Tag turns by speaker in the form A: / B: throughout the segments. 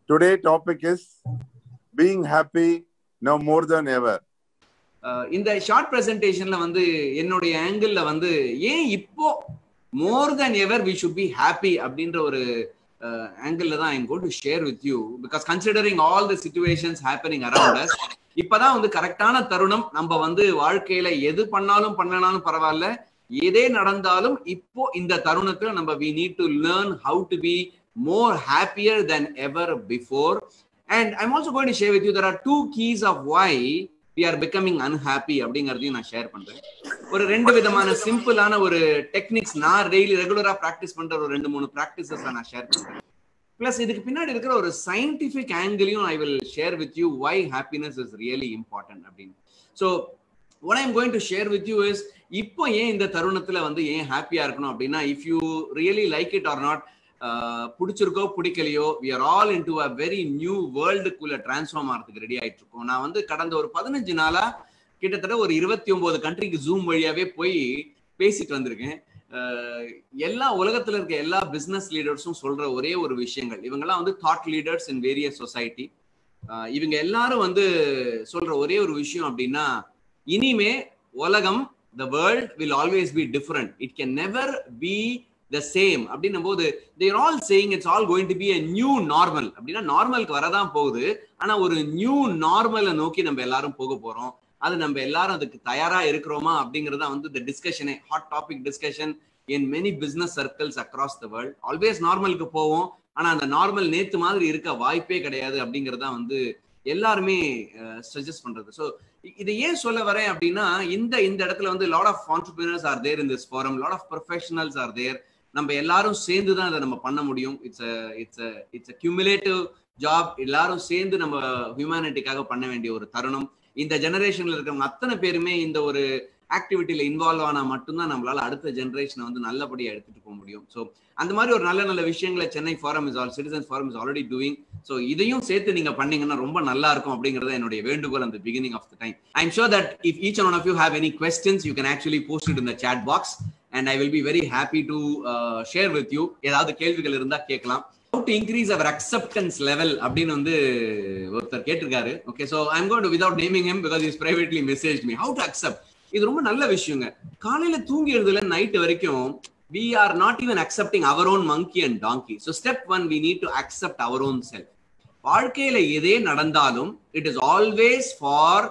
A: Today topic is being happy now more than ever.
B: அஹ் இந்த short பிரசன்டேஷன்ல வந்து என்னுடைய angle வந்து ஏன் இப்போ more than ever we should be happy அப்படின்ற ஒரு ஆங்கிள் தான் I'm got to share with you because considering all the situations happening around us இப்பதான் வந்து கரெக்டான தருணம் நம்ம வந்து வாழ்க்கையில எது பண்ணாலும் பண்ணனாலும் பரவாயில்ல எதே நடந்தாலும் இப்போ இந்த தருணத்துல நம்ம we need to learn how to be more happier than ever before and I'm also going to share with you there are two keys of why we are becoming unhappy அப்படிங்கறதையும் நான் ஷேர் பண்றேன் ஒரு ரெண்டு விதமான சிம்பிளான ஒரு techniques நான் daily ரெகுலரா பிராக்டிஸ் பண்ற ஒரு ரெண்டு மூணு பிராக்டிசஸ் நான் ஷேர் பண்றேன் பிளஸ் இதுக்கு பின்னாடி இருக்கிற ஒரு சயின்டிபிக் ஆங்கிளையும் I will share with you why happiness is really important அப்படின்னு so one I'm going to share with you is இப்போ ஏன் இந்த தருணத்துல வந்து ஏன் ஹாப்பியா இருக்கணும் அப்படின்னா if you really like it or not பிடிச்சிருக்கோ பிடிக்கலையோ we are all in to a very new வேர்ல்டுக்குள்ள டிரான்ஸ்ஃபார்ம் ஆகிறதுக்கு ரெடி ஆயிட்டு இருக்கோம் நான் வந்து கடந்த ஒரு பதினஞ்சு நாளா கிட்டத்தட்ட ஒரு இருபத்தி ஒன்பது கண்ட்ரிக்கு ஜூம் வழியாவே போய் பேசிட்டு வந்திருக்கேன் எல்லா உலகத்துல இருக்க எல்லா பிசினஸ் லீடர்ஸும் சொல்ற ஒரே ஒரு விஷயங்கள் இவங்கெல்லாம் வந்து thought leaders in various society இவங்க எல்லாரும் வந்து சொல்ற ஒரே ஒரு விஷயம் அப்படின்னா இனிமே உலகம் the world will always be different it can never be the same அப்படின்னும் போது they're all saying it's all going to be a new normal அப்படின்னா நார்மலுக்கு வரதான் போகுது ஆனா ஒரு நியூ நார்மலை நோக்கி நம்ம எல்லாரும் போக போறோம் அது நம்ம எல்லாரும் அதுக்கு தயாரா இருக்கிறோமா அப்படிங்கறத வந்து இந்த டிஸ்கஷனே hot topic discussion in many business circles across the world always நார்மலுக்கு போவோம் ஆனா அந்த நார்மல் நேத்து மாதிரி இருக்க வாய்ப்பே கிடையாது அப்படிங்கறத வந்து எல்லாருமே சஜஸ்ட் பண்றது ஸோ இதை ஏன் சொல்ல வரேன் அப்படின்னா இந்த இந்த இடத்துல வந்து lot of entrepreneurs are there in this forum lot of professionals are there நம்ம எல்லாரும் சேர்ந்து தான் அதை நம்ம பண்ண முடியும் it's it's it's cumulative job எல்லாரும் சேர்ந்து நம்ம ஹியூமனிட்டிக்காக பண்ண வேண்டிய ஒரு தருணம் இந்த ஜெனரேஷன்ல இருக்கிறவங்க அத்தனை பேருமே இந்த ஒரு ஆக்டிவிட்டியில இன்வால்வ் ஆனா மட்டும்தான் நம்மளால அடுத்த ஜெனரேஷனை வந்து நல்லபடியா எடுத்துட்டு போக முடியும் ஸோ அந்த மாதிரி ஒரு நல்ல நல்ல விஷயங்களை Chennai forum is all citizen forum is already doing so இதையும் சேர்த்து நீங்க பண்ணீங்கன்னா ரொம்ப நல்லா இருக்கும் அப்படிங்கறத என்னுடைய வேண்டுகோள் அந்த beginning of the time I am sure that if each one of you have any questions you can actually post it இந்த chat box and I will be very happy to share with you ஏதாவது கேள்விகள் இருந்தா கேட்கலாம் how to increase our acceptance level அப்படின்னு வந்து ஒருத்தர் கேட்டிருக்காரு okay so I'm got without naming him because is privately message me how to accept இது ரொம்ப நல்ல விஷயங்க காலையில தூங்கி எழுதுல நைட் வரைக்கும் we are not even accepting our own monkey and donkey so step one we need to accept our own self வாழ்க்கையில எதே நடந்தாலும் it is always for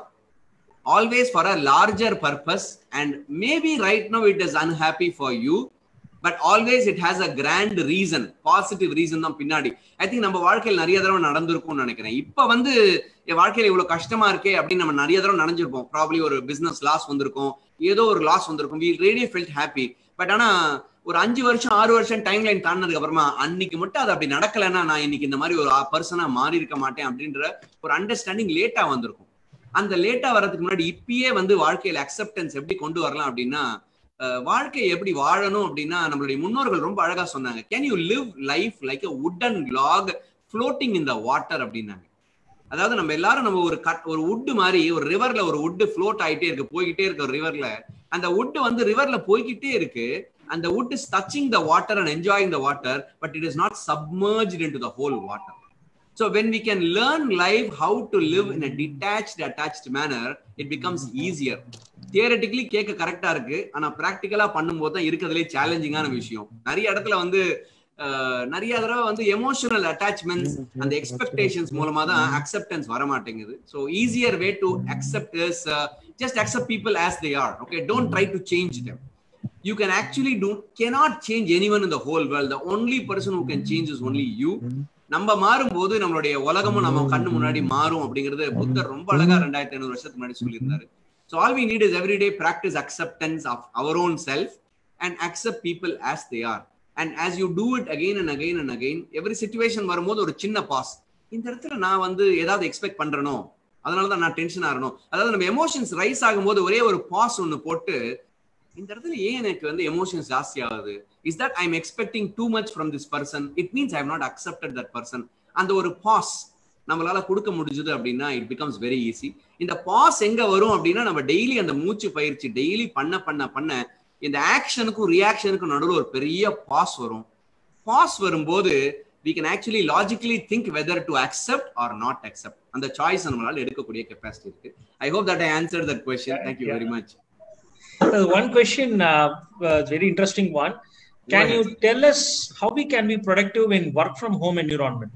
B: always for a larger purpose and maybe right no it is unhappy for you but always it has a grand reason positive reason தான் பின்னாடி I think நம்ம வாழ்க்கையில் நிறைய தடவை நடந்திருக்கும்னு நினைக்கிறேன் இப்ப வந்து என் வாழ்க்கையில இவ்வளவு கஷ்டமா இருக்கே அப்படின்னு நம்ம நிறைய தடவை நினைஞ்சிருப்போம் ப்ராப்ளி ஒரு பிசினஸ் லாஸ் வந்திருக்கும் ஏதோ ஒரு லாஸ் வந்திருக்கும் வி ரேடியோ ஃபெல்ட் ஹாப்பி பட் ஆனா ஒரு அஞ்சு வருஷம் ஆறு வருஷம் டைம் லைன் தாண்டினதுக்கு அப்புறமா அன்னைக்கு மட்டும் அது அப்படி நடக்கலைன்னா நான் இன்னைக்கு இந்த மாதிரி ஒரு பர்சனா மாறி இருக்க மாட்டேன் அப்படின்ற ஒரு அண்டர்ஸ்டாண்டிங் லேட்டா வந்திருக்கும் அந்த லேட்டா வர்றதுக்கு முன்னாடி இப்பயே வந்து வாழ்க்கையில அக்செப்டன்ஸ் எப்படி கொண்டு வரலாம் அப்படின்னா வாழ்க்கையை எப்படி வாழணும் அப்படின்னா நம்மளுடைய முன்னோர்கள் ரொம்ப அழகா சொன்னாங்க can you live life like a wooden log floating in the water அப்படின்னாங்க அதாவது நம்ம எல்லாரும் நம்ம ஒரு கட் ஒரு உட்டு மாதிரி ஒரு ரிவர்ல ஒரு உட்டு ஃப்ளோட் ஆயிட்டே இருக்கு போய்கிட்டே இருக்கு ஒரு ரிவர்ல அந்த உட்டு வந்து ரிவர்ல போய்கிட்டே இருக்கு அந்த wood is touching the water and enjoying the water but it is not submerge in to the whole water so when we can learn life how to live in a detached attached manner it becomes easier theoretically கேட்க கரெக்டா இருக்கு ஆனா ப்ராக்டிக்கலா பண்ணும்போது தான் இருக்கிறதுலே சேலஞ்சிங்கான விஷயம் நிறைய இடத்துல வந்து நிறைய தடவை வந்து எமோஷனல் அட்டாச்மெண்ட்ஸ் அந்த எக்ஸ்பெக்டேஷன்ஸ் மூலமா தான் அக்செப்டன்ஸ் வர மாட்டேங்குது so easier way to accept is just accept people as they are okay don't try to change them you can actually do cannot change anyone in the whole world the only person who can change is only you நம்ம மாறும்போது நம்மளுடைய உலகமும் நம்ம கண்ணு முன்னாடி மாறும் அப்படிங்கிறது புத்தர் ரொம்ப அழகா ரெண்டாயிரத்தி ஐநூறு வருஷத்துக்கு முன்னாடி சொல்லியிருந்தாரு so all we need is everyday practice acceptance of our own self and accept people as they are and as you do it again and again and again every situation வரும்போது ஒரு சின்ன பாஸ் இந்த இடத்துல நான் வந்து ஏதாவது expect பண்றனோ அதனால தான் நான் டென்ஷன் ஆகணும் அதாவது நம்ம எமோஷன்ஸ் ரைஸ் ஆகும்போது ஒரே ஒரு பாஸ் ஒன்று போட்டு இந்த இடத்துல ஏன் எனக்கு வந்து எமோஷன்ஸ் ஜாஸ்தி ஆகுது is that I'm expecting too much from this person it means I not accepted that person அந்த ஒரு பாஸ் நம்மளால கொடுக்க முடிஞ்சது அப்படின்னா இட் பிகம்ஸ் வெரி ஈஸி இந்த பாஸ் எங்க வரும் அப்படின்னா நம்ம டெய்லி அந்த மூச்சு பயிற்சி டெய்லி பண்ண பண்ண பண்ண இந்த ஆக்ஷனுக்கும் ரியாக்ஷனுக்கும் நடுவில் ஒரு பெரிய பாஸ் வரும் பாஸ் வரும்போது we can actually logically think whether to accept or not accept அந்த சாய்ஸ் நம்மளால எடுக்கக்கூடிய கெப்பாசிட்டி இருக்கு I hope that I answer that question thank you very much
C: Uh, one question, uh, uh, very interesting one. Can
B: Go
C: you
B: ahead.
C: tell us how we can be productive in work from home environment?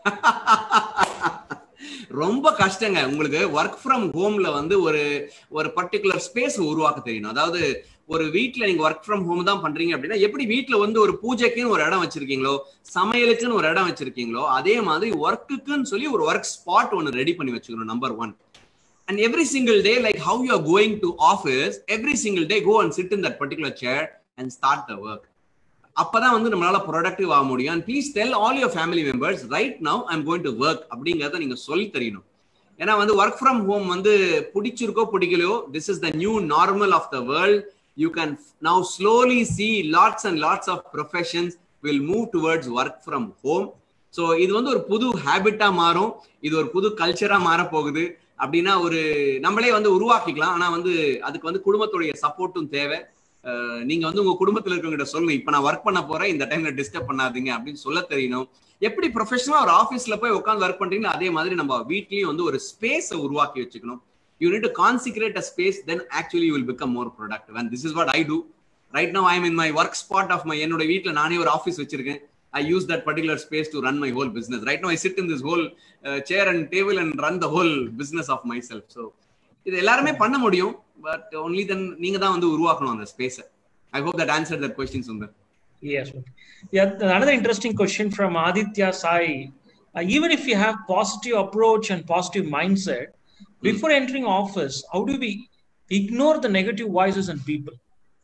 B: ரொம்ப கஷ்டங்க உங்களுக்கு work from ஹோம்ல வந்து ஒரு ஒரு particular space உருவாக்க தெரியணும் அதாவது ஒரு வீட்ல நீங்க ஒர்க் ஃப்ரம் ஹோம் தான் பண்றீங்க அப்படின்னா எப்படி வீட்ல வந்து ஒரு பூஜைக்குன்னு ஒரு இடம் வச்சிருக்கீங்களோ சமையலுக்குன்னு ஒரு இடம் வச்சிருக்கீங்களோ அதே மாதிரி ஒர்க்குக்குன்னு சொல்லி ஒரு ஒர்க் ஸ்பாட் ஒன்னு ரெடி பண்ணி வச்சுக்கணும் number one and every single day like how you are going to office every single day go and sit in that particular chair and start the work அப்பதான் வந்து நம்மளால ப்ரொடக்டிவ் ஆக முடியும் and please tell all your family members right now I'm going to work அப்படிங்கறத நீங்க சொல்லி தெரியணும் ஏன்னா வந்து ஒர்க் ஃப்ரம் ஹோம் வந்து பிடிச்சிருக்கோ பிடிக்கலையோ this is the new normal of the world you can now slowly see lots and lots of professions will move towards work from home so இது வந்து ஒரு புது ஹேபிட்டா மாறும் இது ஒரு புது கல்ச்சரா மாற போகுது அப்படின்னா ஒரு நம்மளே வந்து உருவாக்கிக்கலாம் ஆனா வந்து அதுக்கு வந்து குடும்பத்துடைய சப்போர்ட்டும் தேவை அஹ் நீங்க வந்து உங்க குடும்பத்துல இருக்கவங்க சொல்லணும் இப்ப நான் ஒர்க் பண்ண போறேன் இந்த டைம்ல டிஸ்டர்ப் பண்ணாதீங்க அப்படின்னு சொல்ல தெரியணும் எப்படி ப்ரொஃபஷனலா ஒரு ஆஃபீஸ்ல போய் உட்காந்து ஒர்க் பண்றீங்களோ அதே மாதிரி நம்ம வீட்லயும் வந்து ஒரு ஸ்பேஸை உருவாக்கி வச்சுக்கணும் you need to consecrate a space then actually will become more productive and this is what I do right now I am in my work spot of my என்னோட வீட்ல நானே ஒரு ஆஃபீஸ் வச்சிருக்கேன் I use that particular space to run my whole business right no I sit in this whole chair and table and run the whole business of myself so இது எல்லாருமே பண்ண முடியும் but only then நீங்க தான் வந்து உருவாக்கணும் அந்த ஸ்பேஸை I hope that answer that question Sundar
C: Yes. okay. Yeah. Another interesting question from Aditya Sai. Uh, even if you have positive approach and positive mindset, before entering office, how do we ignore the negative voices and people?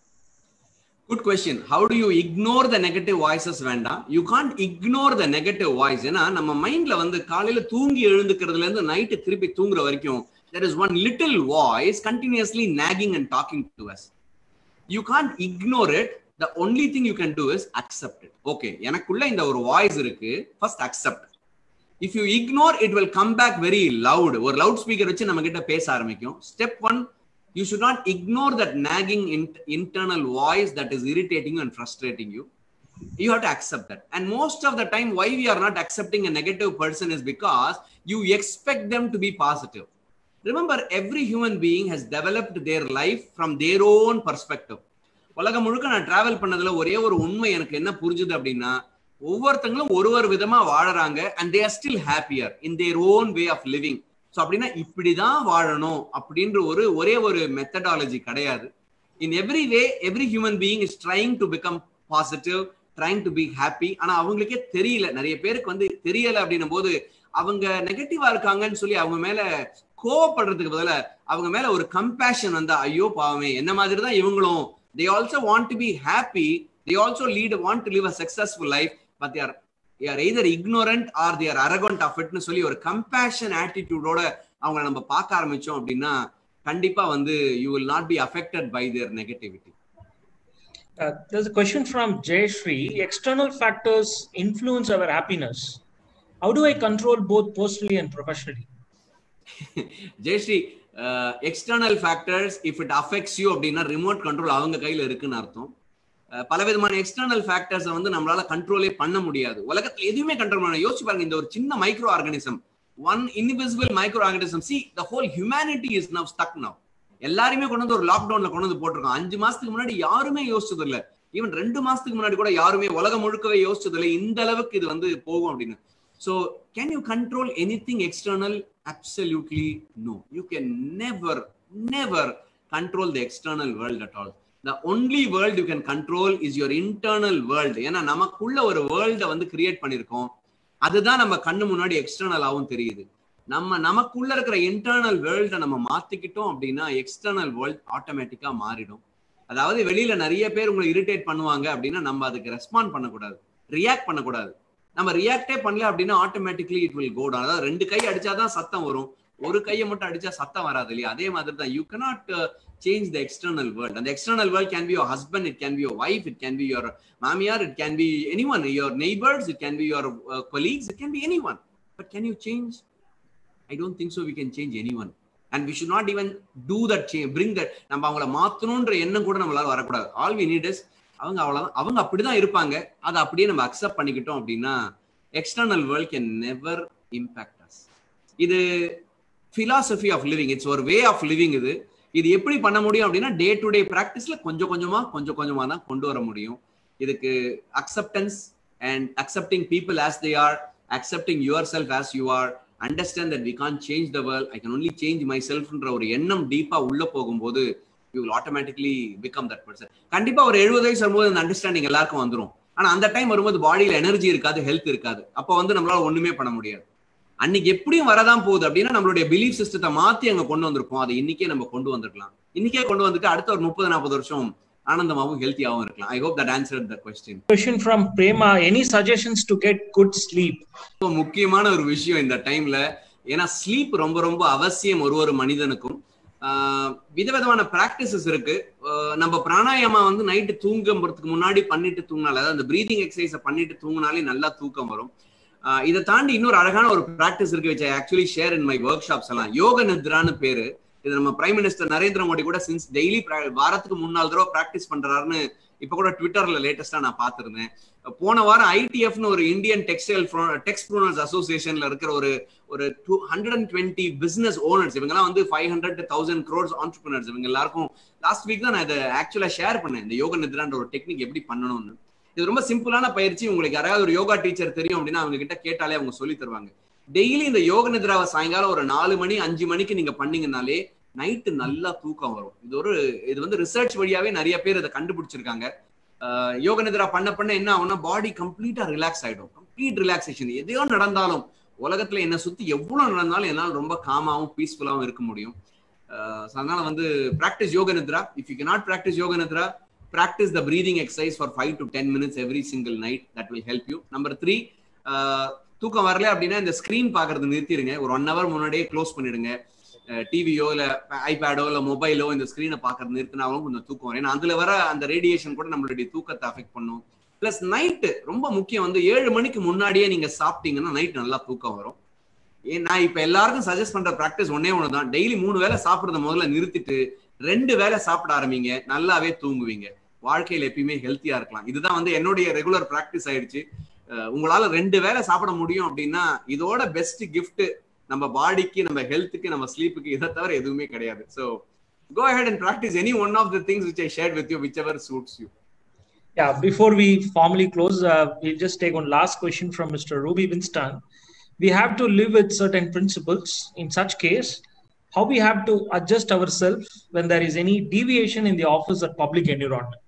B: Good question how do you ignore the negative voices வேண்டாம் you can't ignore the negative voice ஏன்னா நம்ம மைண்ட்ல வந்து காலையில தூங்கி எழுந்துக்கிறதுல இருந்து night திருப்பி தூங்குற வரைக்கும் there is one little voice continuously nagging and talking to us you can't ignore it the only thing you can do is accept it okay எனக்குள்ள இந்த ஒரு வாய்ஸ் இருக்கு first accept if you ignore it will come back very loud ஒரு loud speaker வச்சு நம்ம கிட்ட பேச ஆரம்பிக்கும் step one you should not ignore that nagging in- internal voice that is irritating you and frustrating you you have to accept that and most of the time why we are not accepting a negative person is because you expect them to be positive remember every human being has developed their life from their own perspective உலகம் முழுக்க நான் travel பண்ணதுல ஒரே ஒரு உண்மை எனக்கு என்ன புரிஞ்சுது அப்படின்னா ஒவ்வொருத்தங்களும் ஒரு ஒரு விதமா வாழறாங்க and they are still happier in their own way of living so அப்படின்னா இப்படிதான் வாழணும் அப்படின்ற ஒரு ஒரே ஒரு மெத்தடாலஜி கிடையாது in every way every human being is trying to become positive trying to be happy ஆனா அவங்களுக்கே தெரியல நிறைய பேருக்கு வந்து தெரியல அப்படின்னும் போது அவங்க நெகட்டிவா இருக்காங்கன்னு சொல்லி அவங்க மேல கோவப்படுறதுக்கு பதில அவங்க மேல ஒரு கம்பேஷன் வந்தா ஐயோ பாவமே என்ன மாதிரி தான் இவங்களும் they also want to be happy they also lead want to live a successful life but there are either ignorant or there arrogant of இட்னு சொல்லி ஒரு கம்பேஷன் ஆட்டிடியூடோட அவங்கள நம்ம பார்க்க ஆரம்பிச்சோம் அப்படின்னா கண்டிப்பா வந்து you will not be affected by their negativity
C: Uh, there's a question from Jay Shri. External factors influence our happiness. How do I control both personally and professionally?
B: Jayashree external factors if it affects you அப்படின்னா remote control அவங்க கையில இருக்குன்னு அர்த்தம் அஹ் பல விதமான external ஃபேக்டர்ஸை வந்து நம்மளால கண்ட்ரோலே பண்ண முடியாது உலகத்துல எதுவுமே கண்ட்ரோல் பண்ண யோசிச்சு பாருங்க இந்த ஒரு சின்ன micro organism one invisible micro organism see the whole humanity is now stuck now எல்லாருமே கொண்டு வந்து ஒரு லாக்டவுன்ல கொண்டு வந்து போட்டிருக்கோம் அஞ்சு மாசத்துக்கு முன்னாடி யாருமே யோசிச்சது இல்ல ஈவன் ரெண்டு மாசத்துக்கு முன்னாடி கூட யாருமே உலகம் முழுக்கவே யோசிச்சது இல்லை இந்த அளவுக்கு இது வந்து போகும் அப்படின்னு so can you control any thing external absolutely no you can never never control the external world at all the only world you can control is your internal world ஏன்னா நமக்குள்ள ஒரு வேர்ல்டை வந்து கிரியேட் பண்ணியிருக்கோம் அதுதான் நம்ம கண்ணு முன்னாடி எக்ஸ்டர்னலாகவும் தெரியுது நம்ம நமக்குள்ள இருக்கிற இன்டர்னல் வேர்ல்டை நம்ம மாத்திக்கிட்டோம் அப்படின்னா எக்ஸ்டர்னல் வேர்ல்ட் ஆட்டோமேட்டிக்கா மாறிடும் அதாவது வெளியில நிறைய பேர் உங்களை இரிட்டேட் பண்ணுவாங்க அப்படின்னா நம்ம அதுக்கு ரெஸ்பாண்ட் பண்ணக்கூடாது ரியாக்ட் பண்ணக்கூடாது நம்ம ரியாக்டே பண்ணல அப்படின்னா ஆட்டோமேட்டிக்லி இட் வில் கோட் அதாவது ரெண்டு கை அடிச்சாதான் சத்தம் வரும் ஒரு கையை மட்டும் அடிச்சா சத்தம் வராது இல்லையா அதே மாதிரி தான் you cannot change the external world அந்த external world can be your husband it can be your wife it can be your மாமியார் it can be anyone your neighbours it can be your colleagues it can be anyone but can you change I don't think so we can change anyone and we should not even do that change bring that நம்ம அவங்கள மாத்தணுன்ற எண்ணம் கூட நம்மளால வரக்கூடாது all we need is அவங்க அவ்வளவுதான் அவங்க அப்படிதான் இருப்பாங்க அதை அப்படியே நம்ம அக்செப்ட் பண்ணிக்கிட்டோம் அப்படின்னா external world can never impact us இது philosophy ஆஃப் லிவிங் இட்ஸ் ஒரு வே ஆஃப் லிவிங் இது இது எப்படி பண்ண முடியும் அப்படின்னா டே டு டே ப்ராக்டிஸ்ல கொஞ்சம் கொஞ்சமா கொஞ்சம் கொஞ்சமா தான் கொண்டு வர முடியும் இதுக்கு acceptance and accepting people as they are accepting yourself as you are understand that we can change the world I can only change my செல்ஃப்ன்ற ஒரு எண்ணம் டீப்பா உள்ள போகும்போது you will automatically become that person கண்டிப்பா ஒரு எழுபது வயசு வரும்போது அந்த அண்டர்ஸ்டாண்டிங் எல்லாருக்கும் வந்துரும் ஆனா அந்த டைம் வரும்போது பாடியில எனர்ஜி இருக்காது ஹெல்த் இருக்காது அப்போ வந்து நம்மளால ஒண்ணுமே பண்ண முடியாது அன்னைக்கு எப்படியும் வரதான் போகுது அப்படின்னா நம்மளுடைய பிலீஃப் சிஸ்டத்தை மாத்தி அங்க கொண்டு வந்திருப்போம் அதை இன்னைக்கே நம்ம கொண்டு வந்திருக்கலாம் இன்னைக்கே கொண்டு வந்துட்டு அடுத்த ஒரு முப்பது நாற்பது வருஷம் ஆனந்தமாவும் ஹெல்த்தியாவும் இருக்கலாம் I hope that answer the question
C: Question from Prema Any suggestions to get good sleep?
B: ரொம்ப முக்கியமான ஒரு விஷயம் இந்த டைம்ல ஏன்னா ஸ்லீப் ரொம்ப ரொம்ப அவசியம் ஒரு ஒரு மனிதனுக்கும் ஆஹ் விதவிதமான பிராக்டிசஸ் இருக்கு ஆஹ் நம்ம பிராணாயாமா வந்து நைட்டு தூங்குறதுக்கு முன்னாடி பண்ணிட்டு தூங்கினாலே அதாவது அந்த பிரீதிங் எக்ஸசைஸை பண்ணிட்டு தூங்கினாலே நல்லா தூக்கம் வரும் ஆஹ் இதை தாண்டி இன்னொரு அழகான ஒரு பிராக்டிஸ் இருக்கு வச்சு actually share in my workshops எல்லாம் யோக நித்ரான்னு பேரு இது நம்ம பிரைம் மினிஸ்டர் நரேந்திர மோடி கூட சின்ஸ் டெய்லி வாரத்துக்கு முன்னாள் தடவை பிராக்டிஸ் பண்றாருன்னு இப்ப கூட ட்விட்டர்ல லேட்டஸ்டா நான் பார்த்திருந்தேன் போன வாரம் ஐடிஎஃப்னு ஒரு இந்தியன் டெக்ஸ்டைல் டெக்ஸ்ட் ப்ரூனர்ஸ் அசோசியேஷன்ல இருக்கிற ஒரு ஒரு two hundred and twenty business owners இவங்கெல்லாம் வந்து five hundred thousand crores entrepreneurs இவங்க எல்லாருக்கும் லாஸ்ட் வீக் தான் நான் இதை ஆக்சுவலா ஷேர் பண்ணேன் இந்த யோக நித்ரான்ற ஒரு டெக்னிக் எப்படி பண்ணணும்னு இது ரொம்ப சிம்பிளான பயிற்சி உங்களுக்கு யாராவது ஒரு யோகா டீச்சர் தெரியும் அப்படின்னா அவங்க கிட்ட கேட்டாலே அவங்க சொல்லி தருவாங்க டெய்லி இந்த யோக நித்ராவை சாயங்காலம் ஒரு நாலு மணி அஞ்சு மணிக்கு நீங்க பண்ணீங்கனாலே நைட்டு நல்லா தூக்கம் வரும் இது ஒரு இது வந்து ரிசர்ச் வழியாவே நிறைய பேர் இதை கண்டுபிடிச்சிருக்காங்க ஆஹ் யோக நித்ரா பண்ண பண்ண என்ன ஆகும்னா பாடி கம்ப்ளீட்டா ரிலாக்ஸ் ஆயிடும் கம்ப்ளீட் ரிலாக்ஸேஷன் எதையோ நடந்தாலும் உலகத்துல என்ன சுத்தி எவ்வளவு நடந்தாலும் என்னால் ரொம்ப காமாவும் பீஸ்ஃபுல்லாவும் இருக்க முடியும் ஆஹ் so அதனால வந்து practice yoga nidra if you cannot practice yoga nidra practice the breathing exercise for five to ten minutes every single night that will help you number three தூக்கம் வரல அப்படின்னா இந்த ஸ்கிரீன் பாக்குறது நிறுத்திடுங்க ஒரு ஒன் ஹவர் முன்னாடியே க்ளோஸ் பண்ணிடுங்க டிவியோ இல்ல ஐபேடோ இல்ல மொபைலோ இந்த ஸ்கிரீனை பாக்குறது நிறுத்தினாலும் கொஞ்சம் தூக்கம் வரும் ஏன்னா அதுல வர அந்த ரேடியேஷன் கூட நம்மளுடைய தூக்கத்தை அஃபெக்ட் பண்ணும் பிளஸ் நைட்டு ரொம்ப முக்கியம் வந்து ஏழு மணிக்கு முன்னாடியே நீங்க சாப்பிட்டீங்கன்னா நைட் நல்லா தூக்கம் வரும் ஏன் நான் இப்ப எல்லாருக்கும் சஜஸ்ட் பண்ற ப்ராக்டிஸ் ஒன்னே ஒன்று தான் டெய்லி மூணு வேளை சாப்பிடுறத முதல்ல நிறுத்திட்டு ரெண்டு வேளை சாப்பிட ஆரம்பிங்க நல்லாவே தூங்குவீங்க வாழ்க்கையில எப்பயுமே ஹெல்த்தியா இருக்கலாம் இதுதான் வந்து என்னுடைய ரெகுலர் ப்ராக்டிஸ் ஆயிடுச்சு அஹ் உங்களால ரெண்டு வேளை சாப்பிட முடியும் அப்படின்னா இதோட பெஸ்ட் gift நம்ம பாடிக்கு நம்ம ஹெல்த்துக்கு நம்ம ஸ்லீப்புக்கு இதை தவிர எதுவுமே கிடையாது so go ahead and practice any one of the things which I shared with you, whichever suits you.
C: Yeah, before we formally close, uh, we'll just take one last question from Mr. Ruby Winston. We have to live with certain principles. In such case, how we have to adjust ourselves when there is any deviation in the office or public environment.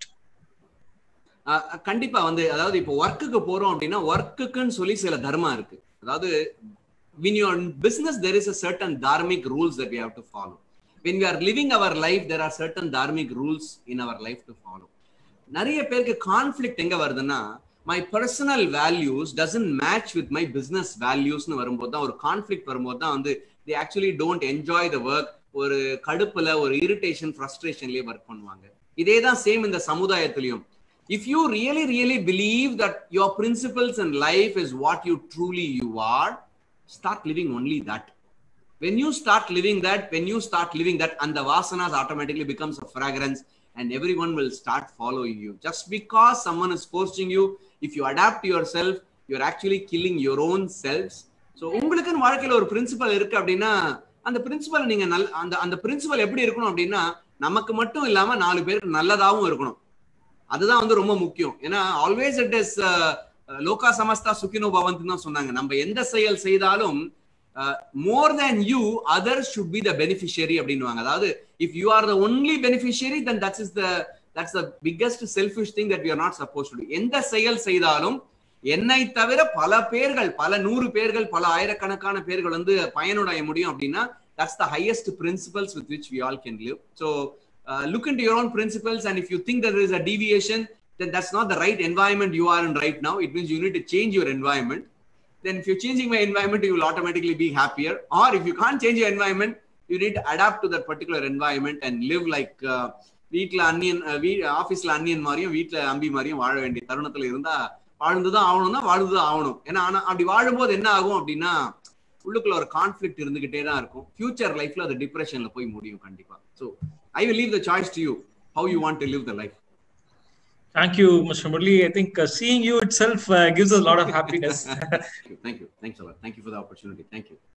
B: அஹ் கண்டிப்பா வந்து அதாவது இப்போ ஒர்க்குக்கு போறோம் அப்படின்னா ஒர்க்குக்குன்னு சொல்லி சில தர்மம் இருக்கு அதாவது when you're in business there is a certain dharmic rules that we have to follow when we are living our life there are certain dharmic rules in our life to follow நிறைய பேருக்கு conflict எங்க வருதுன்னா my personal values doesn't match with my business வேல்யூஸ்னு வரும்போது தான் ஒரு conflict வரும்போது தான் வந்து the actually don't enjoy the work ஒரு கடுப்புல ஒரு இரிட்டேஷன் ஃப்ரஸ்ட்ரேஷன்லயே ஒர்க் பண்ணுவாங்க இதே தான் சேம் இந்த சமுதாயத்திலையும் if you really really believe that your principles in life is what you truly you are start living only that when you start living that when you start living that and the vasanas automatically becomes a fragrance and everyone will start following you just because someone is forcing you if you adapt yourself you're actually killing your own selves so உங்களுக்குன்னு வாழ்க்கையில ஒரு principal இருக்கு அப்படின்னா அந்த principal நீங்க நல் அந்த அந்த பிரின்சிபல் எப்படி இருக்கணும் அப்படின்னா நமக்கு மட்டும் இல்லாம நாலு பேருக்கு நல்லதாவும் இருக்கணும் அதுதான் வந்து ரொம்ப முக்கியம் ஏன்னா ஆல்வேஸ் இட் இஸ் லோகா சமஸ்தா சுக்கினோ பவந்த் தான் சொன்னாங்க நம்ம எந்த செயல் செய்தாலும் more than you others should be the beneficiary அப்படின்வாங்க அதாவது if you are the only beneficiary then that's is the that's the biggest selfish thing that you are not suppose to எந்த செயல் செய்தாலும் என்னை தவிர பல பேர்கள் பல நூறு பேர்கள் பல ஆயிரக்கணக்கான பேர்கள் வந்து பயனுடைய முடியும் அப்படின்னா that's the highest principles with which we all can live so uh, look into your own principles and if you think that there is a deviation then that's not the right environment you are in right now it means you need to change your environment then if you're changing my environment you will automatically be happier or if you can't change your environment you need to adapt to that particular environment and live like uh, வீட்ல அன்னியன் வீ ஆபீஸ்ல அன்னியன் மாதிரியும் வீட்ல அம்பி மாதிரியும் வாழ வேண்டிய தருணத்துல இருந்தா வாழ்ந்துதான் ஆகணும்னா வாழ்ந்துதான் ஆகணும் ஏன்னா ஆனா அப்படி வாழும்போது என்ன ஆகும் அப்படின்னா உள்ளுக்குள்ள ஒரு கான்ஃபிளிக்ட் இருந்துகிட்டே தான் இருக்கும் ஃபியூச்சர் லைஃப்ல அது டிப்ரெஷன்ல போய் முடியும் கண்டிப்பா so I will leave the choice to you how you want to live the life.
C: Thank you, Mr. Murli. I think uh, seeing you itself uh, gives us a lot of happiness.
B: Thank you. Thank you. Thanks a lot. Thank you for the opportunity. Thank you.